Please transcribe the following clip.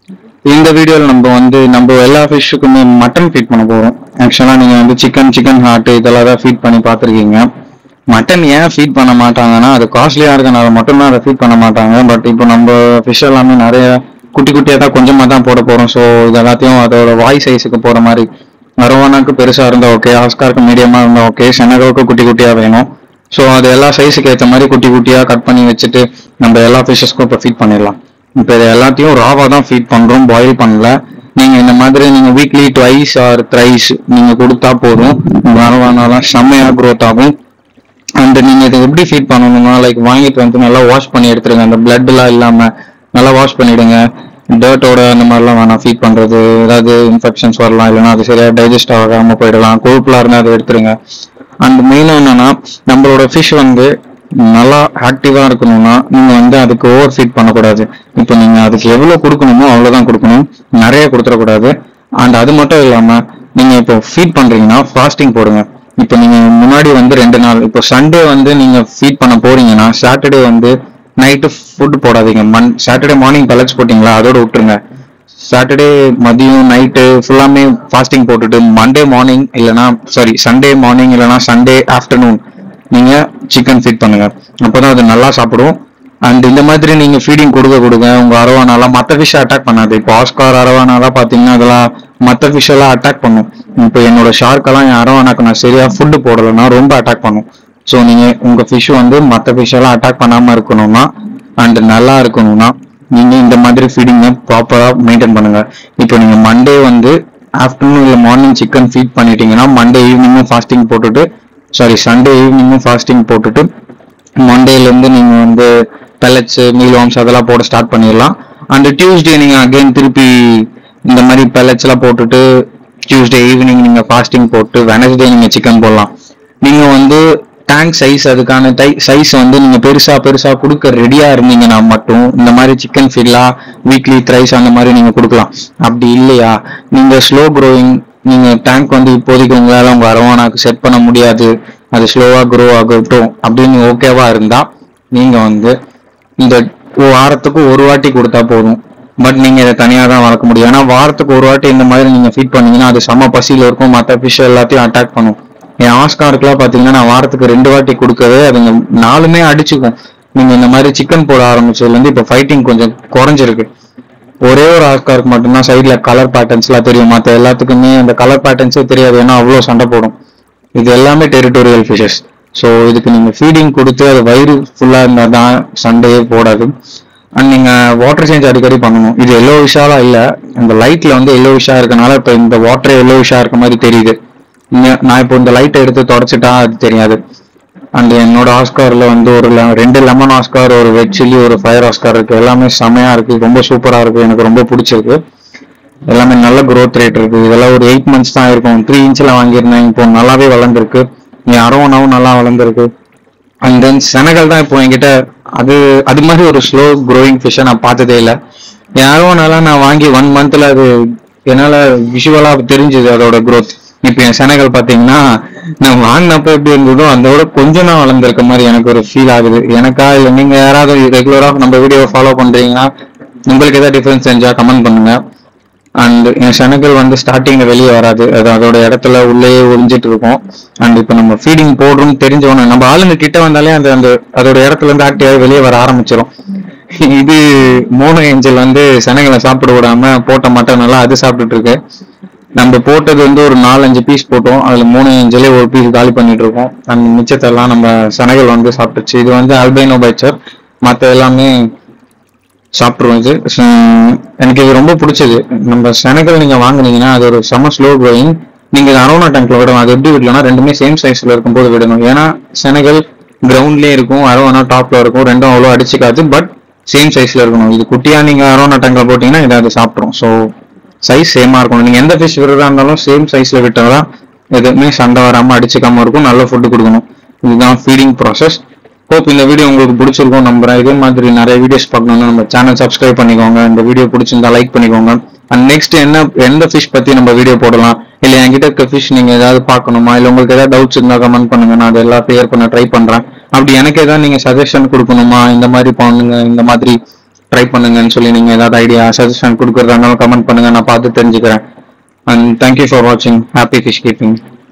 இந்த வீடியோவில் நம்ம வந்து நம்ம எல்லா ஃபிஷ்ஷுக்குமே மட்டன் ஃபீட் பண்ண போகிறோம் ஆக்சுவலாக நீங்கள் வந்து சிக்கன் சிக்கன் ஹார்ட் இதெல்லாம் தான் ஃபீட் பண்ணி பார்த்துருக்கீங்க மட்டன் ஏன் ஃபீட் பண்ண மாட்டாங்கன்னா அது காஸ்ட்லியாக இருக்கனால மட்டும்தான் அதை ஃபீட் பண்ண மாட்டாங்க பட் இப்போ நம்ம ஃபிஷ் எல்லாமே நிறைய குட்டி குட்டியாக தான் கொஞ்சமாக தான் போட போகிறோம் ஸோ இது எல்லாத்தையும் அதோட வாய் சைஸுக்கு போகிற மாதிரி அரவானாக்கு பெருசாக இருந்தால் ஓகே ஆஸ்காருக்கு மீடியமாக இருந்தால் ஓகே செனகவுக்கு குட்டி குட்டியாக வேணும் ஸோ அது எல்லா சைஸுக்கு ஏற்ற மாதிரி குட்டி குட்டியாக கட் பண்ணி வச்சுட்டு நம்ம எல்லா ஃபிஷஸ்க்கும் இப்போ ஃபீட் பண்ணிடலாம் இப்போ இது எல்லாத்தையும் ராவாக தான் ஃபீட் பண்ணுறோம் பாயில் பண்ணல நீங்கள் இந்த மாதிரி நீங்கள் வீக்லி ட்வைஸ் ஆர் த்ரைஸ் நீங்கள் கொடுத்தா போதும் அரவானாலாம் செம்மையாக க்ரோத் ஆகும் அண்ட் நீங்கள் இதை எப்படி ஃபீட் பண்ணணும்னா லைக் வாங்கிட்டு வந்து நல்லா வாஷ் பண்ணி எடுத்துருங்க அந்த பிளட்லாம் இல்லாமல் நல்லா வாஷ் பண்ணிவிடுங்க டர்ட்டோட அந்த மாதிரிலாம் வேணாம் ஃபீட் பண்ணுறது ஏதாவது இன்ஃபெக்ஷன்ஸ் வரலாம் இல்லைன்னா அது சரியாக டைஜஸ்ட் ஆகாமல் போயிடலாம் கொழுப்புலாம் இருந்தால் அதை எடுத்துருங்க அண்ட் மெயினாக என்னன்னா நம்மளோட ஃபிஷ் வந்து நல்லா ஆக்டிவாக இருக்கணும்னா நீங்கள் வந்து அதுக்கு ஓவர் ஃபீட் பண்ணக்கூடாது இப்போ நீங்கள் அதுக்கு எவ்வளோ கொடுக்கணுமோ அவ்வளோதான் கொடுக்கணும் நிறைய கொடுத்துடக்கூடாது அண்ட் அது மட்டும் இல்லாமல் நீங்கள் இப்போ ஃபீட் பண்ணுறீங்கன்னா ஃபாஸ்டிங் போடுங்க இப்போ நீங்கள் முன்னாடி வந்து ரெண்டு நாள் இப்போ சண்டே வந்து நீங்கள் ஃபீட் பண்ண போறீங்கன்னா சாட்டர்டே வந்து நைட்டு ஃபுட் போடாதீங்க மண் சாட்டர்டே மார்னிங் பலட்ஸ் போட்டிங்களா அதோட விட்டுருங்க சாட்டர்டே மதியம் நைட்டு ஃபுல்லாமே ஃபாஸ்டிங் போட்டுட்டு மண்டே மார்னிங் இல்லைனா சாரி சண்டே மார்னிங் இல்லைனா சண்டே ஆஃப்டர்நூன் நீங்க சிக்கன் ஃபீட் பண்ணுங்க அப்பதான் அது நல்லா சாப்பிடும் அண்ட் இந்த மாதிரி நீங்க ஃபீடிங் கொடுக்க கொடுங்க உங்க அரவானால மற்ற ஃபிஷ் அட்டாக் பண்ணாது இப்போ ஆஸ்கார் அரவானால பாத்தீங்கன்னா அதெல்லாம் மற்ற ஃபிஷ் எல்லாம் அட்டாக் பண்ணும் இப்போ என்னோட ஷார்க்கெல்லாம் என் அரவானாக்கு நான் சரியா ஃபுட்டு போடலைன்னா ரொம்ப அட்டாக் பண்ணும் ஸோ நீங்க உங்க ஃபிஷ் வந்து மற்ற ஃபிஷ் எல்லாம் அட்டாக் பண்ணாம இருக்கணும்னா அண்ட் நல்லா இருக்கணும்னா நீங்க இந்த மாதிரி ஃபீடிங்கை ப்ராப்பரா மெயின்டைன் பண்ணுங்க இப்போ நீங்க மண்டே வந்து ஆஃப்டர்நூன் இல்லை மார்னிங் சிக்கன் ஃபீட் பண்ணிட்டீங்கன்னா மண்டே ஈவினிங்கும் ஃபாஸ்டிங் போட்டுட்டு சாரி சண்டே ஈவினிங்கும் ஃபாஸ்டிங் போட்டுட்டு மண்டேலேருந்து நீங்கள் வந்து pellets மீல் வாம்ஸ் அதெல்லாம் போட ஸ்டார்ட் பண்ணிடலாம் அண்ட் டியூஸ்டே நீங்கள் அகைன் திருப்பி இந்த மாதிரி pellets எல்லாம் போட்டுட்டு டியூஸ்டே ஈவினிங் நீங்கள் ஃபாஸ்டிங் போட்டு வெனஸ்டே நீங்கள் சிக்கன் போடலாம் நீங்கள் வந்து டேங்க் சைஸ் அதுக்கான டை சைஸ் வந்து நீங்கள் பெருசாக பெருசாக கொடுக்க ரெடியாக இருந்தீங்கன்னா மட்டும் இந்த மாதிரி சிக்கன் ஃபீல்லாம் வீக்லி த்ரைஸ் அந்த மாதிரி நீங்கள் கொடுக்கலாம் அப்படி இல்லையா நீங்கள் ஸ்லோ க்ரோயிங் நீங்கள் டேங்க் வந்து இப்போதைக்கு உங்களால் உங்கள் அரவானாக்கு செட் பண்ண முடியாது அது ஸ்லோவாக க்ரோ ஆகட்டும் அப்படின்னு ஓகேவா இருந்தால் நீங்கள் வந்து இந்த வாரத்துக்கு ஒரு வாட்டி கொடுத்தா போதும் பட் நீங்க இதை தனியாக தான் வளர்க்க முடியும் ஏன்னா வாரத்துக்கு ஒரு வாட்டி இந்த மாதிரி நீங்க ஃபீட் பண்ணீங்கன்னா அது செம பசியில் இருக்கும் மற்ற ஃபிஷ் எல்லாத்தையும் அட்டாக் பண்ணும் என் ஆஸ்காருக்குலாம் பார்த்தீங்கன்னா நான் வாரத்துக்கு ரெண்டு வாட்டி கொடுக்கவே அதுங்க நாலுமே அடிச்சுக்கும் நீங்க இந்த மாதிரி சிக்கன் போட ஆரம்பிச்சதுலேருந்து இப்போ ஃபைட்டிங் கொஞ்சம் குறைஞ்சிருக்கு ஒரே ஒரு ஆஸ்காருக்கு மட்டும்தான் சைடில் கலர் பேட்டர்ன்ஸ்லாம் தெரியும் மற்ற எல்லாத்துக்குமே அந்த கலர் பேட்டர்ன்ஸே தெரியாது ஏன்னா அவ்வளோ சண்டை போடும் இது எல்லாமே டெரிட்டோரியல் ஃபிஷஸ் ஸோ இதுக்கு நீங்கள் ஃபீடிங் கொடுத்து அது வயிறு ஃபுல்லாக இருந்தால் தான் சண்டையே போடாது அண்ட் நீங்கள் வாட்டர் சேஞ்ச் அடிக்கடி பண்ணணும் இது எல்லோ விஷாலாம் இல்லை இந்த லைட்டில் வந்து எல்லோ விஷா இருக்கனால இப்போ இந்த வாட்டரே எல்லோ விஷா இருக்க மாதிரி தெரியுது இங்க- நான் இப்போ இந்த லைட்டை எடுத்து தொடச்சிட்டா அது தெரியாது அண்ட் என்னோட ஆஸ்கார்ல வந்து ஒரு le- ரெண்டு லெமன் ஆஸ்கார் ஒரு வெட் சில்லி ஒரு ஃபயர் ஆஸ்கார் இருக்கு எல்லாமே செமையா இருக்கு ரொம்ப சூப்பரா இருக்கு எனக்கு ரொம்ப பிடிச்சிருக்கு எல்லாமே நல்ல growth ரேட் இருக்கு இதெல்லாம் ஒரு எயிட் மந்த்ஸ் தான் இருக்கும் த்ரீ இன்ச்சில் வாங்கியிருந்தேன் இப்போ நல்லாவே வளர்ந்துருக்கு என் அரவணாவும் நல்லா வளர்ந்துருக்கு அண்ட் தென் செனகல் தான் இப்போ என்கிட்ட அது அது மாதிரி ஒரு ஸ்லோ க்ரோயிங் ஃபிஷ்ஷை நான் பார்த்ததே இல்லை என் அரவணாலாம் நான் வாங்கி ஒன் மந்த்ல அது என்னால விஷுவலா தெரிஞ்சுது அதோட growth இப்போ என் செனகல் பார்த்தீங்கன்னா நான் வாங்கினப்ப எப்படி இருந்ததோ அதோட கொஞ்சம் தான் வளர்ந்துருக்க மாதிரி எனக்கு ஒரு ஃபீல் ஆகுது எனக்கா இல்லை நீங்க யாராவது ரெகுலராக நம்ம வீடியோ ஃபாலோ பண்றீங்கன்னா உங்களுக்கு ஏதாவது டிஃபரன்ஸ் தெரிஞ்சா கமெண்ட் பண்ணுங்க அண்ட் என் சனங்கள் வந்து ஸ்டார்டிங்ல வெளியே வராது அது அதோட இடத்துல உள்ளே ஒளிஞ்சிட்டு இருக்கும் அண்ட் இப்போ நம்ம ஃபீடிங் போடுறோம்னு தெரிஞ்சவொன்னே நம்ம ஆளுங்க கிட்ட வந்தாலே அந்த அந்த அதோட இடத்துல இருந்து ஆக்டிவாக வெளியே வர ஆரம்பிச்சிடும் இது மோனோ ஏஞ்சல் வந்து சனங்களை சாப்பிட விடாம போட்ட மட்டன் எல்லாம் அது சாப்பிட்டுட்டு இருக்கு நம்ம போட்டது வந்து ஒரு நாலஞ்சு பீஸ் போட்டோம் அதுல மூணு ஏஞ்சலே ஒரு பீஸ் காலி பண்ணிட்டு இருக்கோம் அந்த மிச்சத்தெல்லாம் நம்ம சனகள் வந்து சாப்பிட்டுச்சு இது வந்து அல்பைனோ பைச்சர் மற்ற எல்லாமே சாப்பிட்ருவோம் இது ச- எனக்கு இது ரொம்ப பிடிச்சது நம்ம செனகல் நீங்க வாங்குனீங்கன்னா அது ஒரு செம ஸ்லோ க்ரோயிங் நீங்க அரோனா டேங்க்ல விடணும் அது எப்படி விடலாம்னா ரெண்டுமே சேம் சைஸ்ல இருக்கும்போது விடணும் ஏன்னா செனகல் கிரவுண்ட்லயே இருக்கும் அரோனா டாப்ல இருக்கும் ரெண்டும் அவ்வளோ அடிச்சுக்காது பட் சேம் சைஸ்ல இருக்கணும் இது குட்டியா நீங்க அரோனா டேங்க்ல போட்டீங்கன்னா இதை அது சாப்பிட்ரும் ஸோ சைஸ் சேமா இருக்கணும் நீங்க எந்த ஃபிஷ் விடுறதா இருந்தாலும் சேம் சைஸ்ல விட்டாதான் எதுவுமே சண்டை வராம அடிச்சுக்காம இருக்கும் நல்ல ஃபுட்டு கொடுக்கணும் இதுதான் ஃபீடிங் ப்ராசஸ் ஹோப் இந்த வீடியோ உங்களுக்கு பிடிச்சிருக்கும் நம்புறேன் இதே மாதிரி நிறைய வீடியோஸ் பார்க்கணும்னா நம்ம சேனல் சப்ஸ்கிரைப் பண்ணிக்கோங்க இந்த வீடியோ பிடிச்சிருந்தா லைக் பண்ணிக்கோங்க அண்ட் நெக்ஸ்ட் என்ன எந்த ஃபிஷ் பத்தி நம்ம வீடியோ போடலாம் இல்ல என்கிட்ட இருக்க ஃபிஷ் நீங்க ஏதாவது பார்க்கணுமா இல்ல உங்களுக்கு ஏதாவது டவுட்ஸ் இருந்தா கமெண்ட் பண்ணுங்க நான் அதெல்லாம் கிளியர் பண்ண ட்ரை பண்றேன் அப்படி எனக்கு ஏதாவது நீங்க சஜஷன் கொடுக்கணுமா இந்த மாதிரி பண்ணுங்க இந்த மாதிரி ட்ரை பண்ணுங்கன்னு சொல்லி நீங்கள் ஏதாவது ஐடியா சஜஷன் கொடுக்குறதா இருந்தாலும் கமெண்ட் பண்ணுங்க நான் பார்த்து தெரிஞ்சுக்கிறேன் அண்ட் தேங்க்யூ ஃபார் வாட்சிங் ஹாப்பி ஃபிஷ் கீப்பிங்